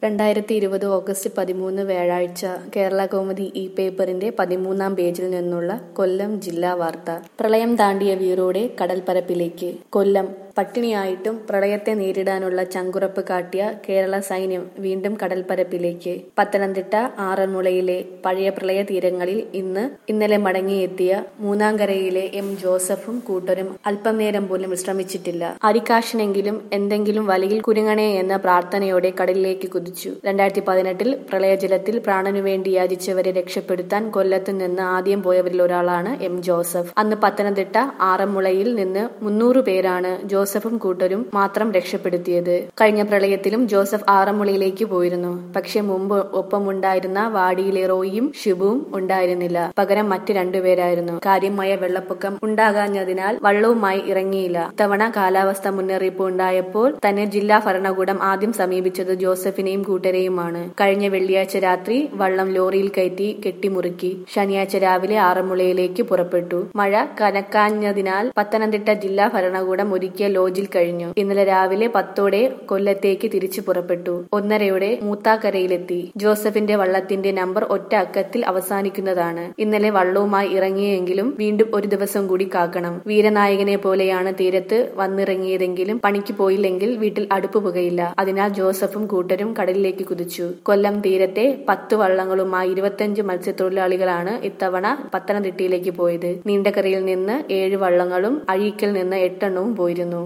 രണ്ടായിരത്തി ഇരുപത് ഓഗസ്റ്റ് പതിമൂന്ന് വ്യാഴാഴ്ച കേരള കൗമുദി ഇ പേപ്പറിന്റെ പതിമൂന്നാം പേജിൽ നിന്നുള്ള കൊല്ലം ജില്ലാ വാർത്ത പ്രളയം താണ്ടിയ വീറോടെ കടൽപ്പരപ്പിലേക്ക് കൊല്ലം പട്ടിണിയായിട്ടും പ്രളയത്തെ നേരിടാനുള്ള ചങ്കുറപ്പ് കാട്ടിയ കേരള സൈന്യം വീണ്ടും കടൽപ്പരപ്പിലേക്ക് പത്തനംതിട്ട ആറന്മുളയിലെ പഴയ പ്രളയ തീരങ്ങളിൽ ഇന്ന് ഇന്നലെ മടങ്ങിയെത്തിയ മൂന്നാംകരയിലെ എം ജോസഫും കൂട്ടരും അല്പം നേരം പോലും വിശ്രമിച്ചിട്ടില്ല അരിക്കാശിനെങ്കിലും എന്തെങ്കിലും വലയിൽ കുരുങ്ങണേ എന്ന പ്രാർത്ഥനയോടെ കടലിലേക്ക് കുതിച്ചു രണ്ടായിരത്തി പതിനെട്ടിൽ പ്രളയജലത്തിൽ പ്രാണനു വേണ്ടി യാചിച്ചവരെ രക്ഷപ്പെടുത്താൻ കൊല്ലത്ത് നിന്ന് ആദ്യം പോയവരിൽ ഒരാളാണ് എം ജോസഫ് അന്ന് പത്തനംതിട്ട ആറന്മുളയിൽ നിന്ന് മുന്നൂറ് പേരാണ് ജോസഫും കൂട്ടരും മാത്രം രക്ഷപ്പെടുത്തിയത് കഴിഞ്ഞ പ്രളയത്തിലും ജോസഫ് ആറന്മുളയിലേക്ക് പോയിരുന്നു പക്ഷെ മുമ്പ് ഒപ്പമുണ്ടായിരുന്ന വാടിയിലെ റോയിയും ഷിബുവും ഉണ്ടായിരുന്നില്ല പകരം മറ്റ് രണ്ടുപേരായിരുന്നു കാര്യമായ വെള്ളപ്പൊക്കം ഉണ്ടാകാഞ്ഞതിനാൽ വള്ളവുമായി ഇറങ്ങിയില്ല ഇത്തവണ കാലാവസ്ഥ മുന്നറിയിപ്പ് ഉണ്ടായപ്പോൾ തന്നെ ജില്ലാ ഭരണകൂടം ആദ്യം സമീപിച്ചത് ജോസഫിനെയും കൂട്ടരെയുമാണ് കഴിഞ്ഞ വെള്ളിയാഴ്ച രാത്രി വള്ളം ലോറിയിൽ കയറ്റി കെട്ടിമുറുക്കി ശനിയാഴ്ച രാവിലെ ആറന്മുളയിലേക്ക് പുറപ്പെട്ടു മഴ കനക്കാഞ്ഞതിനാൽ പത്തനംതിട്ട ജില്ലാ ഭരണകൂടം ഒരുക്കിയ ലോഡ്ജിൽ കഴിഞ്ഞു ഇന്നലെ രാവിലെ പത്തോടെ കൊല്ലത്തേക്ക് തിരിച്ചു പുറപ്പെട്ടു ഒന്നരയോടെ മൂത്താക്കരയിലെത്തി ജോസഫിന്റെ വള്ളത്തിന്റെ നമ്പർ ഒറ്റ അക്കത്തിൽ അവസാനിക്കുന്നതാണ് ഇന്നലെ വള്ളവുമായി ഇറങ്ങിയെങ്കിലും വീണ്ടും ഒരു ദിവസം കൂടി കാക്കണം വീരനായകനെ പോലെയാണ് തീരത്ത് വന്നിറങ്ങിയതെങ്കിലും പണിക്ക് പോയില്ലെങ്കിൽ വീട്ടിൽ അടുപ്പ് പുകയില്ല അതിനാൽ ജോസഫും കൂട്ടരും കടലിലേക്ക് കുതിച്ചു കൊല്ലം തീരത്തെ പത്ത് വള്ളങ്ങളുമായി ഇരുപത്തിയഞ്ച് മത്സ്യത്തൊഴിലാളികളാണ് ഇത്തവണ പത്തനംതിട്ടയിലേക്ക് പോയത് നീണ്ടകരയിൽ നിന്ന് ഏഴ് വള്ളങ്ങളും അഴീക്കൽ നിന്ന് എട്ടെണ്ണവും പോയിരുന്നു